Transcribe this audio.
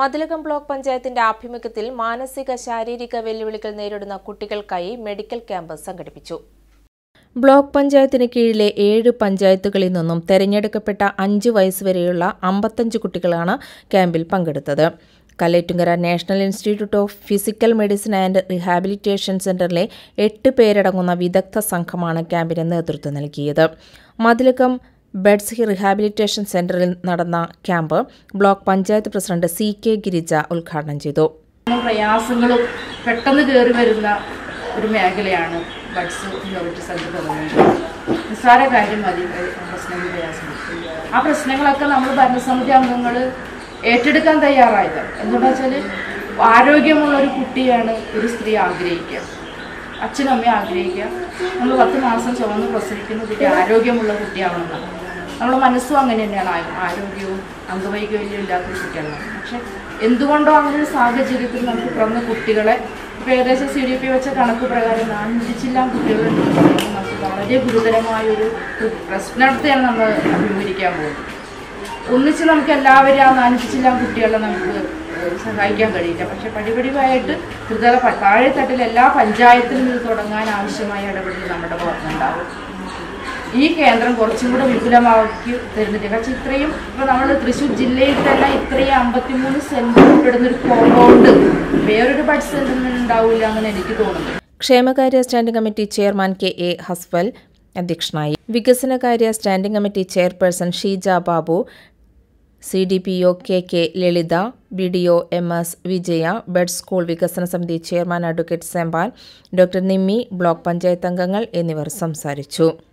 Mathilakam block പഞ്ചായത്തിന്റെ ആഭിമുഖ്യത്തിൽ മാനസിക ശാരീരിക വെല്ലുവിളികൾ നേരിടുന്ന കുട്ടികൾക്കായി മെഡിക്കൽ ക്യാമ്പ് സംഘടിപ്പിച്ചു ബ്ലോക്ക് പഞ്ചായത്തിന് കീഴിലെ ഏഴ് പഞ്ചായത്തുകളിൽ നിന്നും തെരഞ്ഞെടുക്കപ്പെട്ട അഞ്ച് വയസ്സുവരെയുള്ള അമ്പത്തഞ്ച് കുട്ടികളാണ് ക്യാമ്പിൽ പങ്കെടുത്തത് Kallettumkara national institute of physical medicine and rehabilitation സെന്ററിലെ എട്ട് പേരടങ്ങുന്ന വിദഗ്ധ സംഘമാണ് ക്യാമ്പിന് നേതൃത്വം നൽകിയത് മതിലകം ബെഡ്സ് റീഹാബിലിറ്റേഷൻ സെന്ററിൽ നടന്ന camp block panchayat president C K Girija ഉദ്ഘാടനം ചെയ്തു പ്രയാസങ്ങളും പെട്ടെന്ന് കയറി വരുന്ന ഒരു മേഖലയാണ് ബഡ്സ് ഇന്നോവേറ്റീവ് സെന്റർ തുടങ്ങുന്നത് നിസ്സാര കാര്യം മതി പ്രശ്നങ്ങൾ പ്രയാസങ്ങൾ ആ പ്രശ്നങ്ങളൊക്കെ നമ്മൾ ഭരണസമിതി അംഗങ്ങൾ ഏറ്റെടുക്കാൻ തയ്യാറായത് എന്തുകൊണ്ടാ വെച്ചാൽ ആരോഗ്യമുള്ള ഒരു കുട്ടിയാണ് ഒരു സ്ത്രീ ആഗ്രഹിക്കുക അച്ഛനും അമ്മയും ആഗ്രഹിക്കുക നമ്മൾ പത്ത് മാസം ചുമന്ന് പ്രസവിക്കുന്ന കുട്ടി ആരോഗ്യമുള്ള കുട്ടിയാവണമെന്നാണ് നമ്മുടെ മനസ്സും അങ്ങനെ തന്നെയാണ് ആ- ആരോഗ്യവും അംഗവൈകല്യവും ഇല്ലാത്തൊരു കുട്ടിയാണ് പക്ഷെ എന്തുകൊണ്ടോ അങ്ങനെ ഒരു സാഹചര്യത്തിൽ നമുക്ക് പിറന്ന കുട്ടികളെ ഇപ്പോൾ ഏകദേശം സി ഡി പി വെച്ച കണക്ക് പ്രകാരം നാനൂറ്റി ചില്ലാം കുട്ടികളുണ്ട് നമുക്ക് വളരെ ഗുരുതരമായ ഒരു പ്രശ്നത്തെയാണ് നമ്മൾ അഭിമുഖീകരിക്കാൻ പോകുന്നത് ഒന്നിച്ച് നമുക്ക് എല്ലാവരും ആ നാനൂറ്റി ചില്ലാം കുട്ടികളെ നമുക്ക് ഏഹ് സഹായിക്കാൻ കഴിയില്ല പക്ഷെ പടിപടിയായിട്ട് ത്രിതല പ- താഴെത്തട്ടിൽ എല്ലാ പഞ്ചായത്തിലും ഇത് തുടങ്ങാൻ ആവശ്യമായ ഇടപെടൽ നമ്മുടെ ഭാഗത്തുനിന്നുണ്ടാവും ഈ കേന്ദ്രം കുറച്ചും കൂടെ വിപുലമാക്കി തരുന്നുണ്ട് പക്ഷേ ഇത്രയും ഇപ്പോൾ നമ്മൾ തൃശ്ശൂർ ജില്ലയിൽ തന്നെ ഇത്രയും അമ്പത്തിമൂന്ന് സെൻറ്റ് ഉൾപ്പെടുന്ന ഒരു കോമ്പൗണ്ട് വേറൊരു ബഡ് സെൻറ്ററിന് ഉണ്ടാവില്ല എന്നാണ് എനിക്ക് തോന്നുന്നത് ക്ഷേമകാര്യ standing committee chairman K A ഹസ്വൽ അധ്യക്ഷനായി വികസനകാര്യ standing committee chairperson Sheeja Babu C D P O K K Lalitha B D O M S Vijaya ബെഡ് സ്കൂൾ വികസന സമിതി ചെയർമാൻ അഡ്വക്കേറ്റ് സെമ്പാൻ ഡോക്ടർ നിമ്മി ബ്ലോക്ക് പഞ്ചായത്ത് അംഗങ്ങൾ എന്നിവർ സംസാരിച്ചു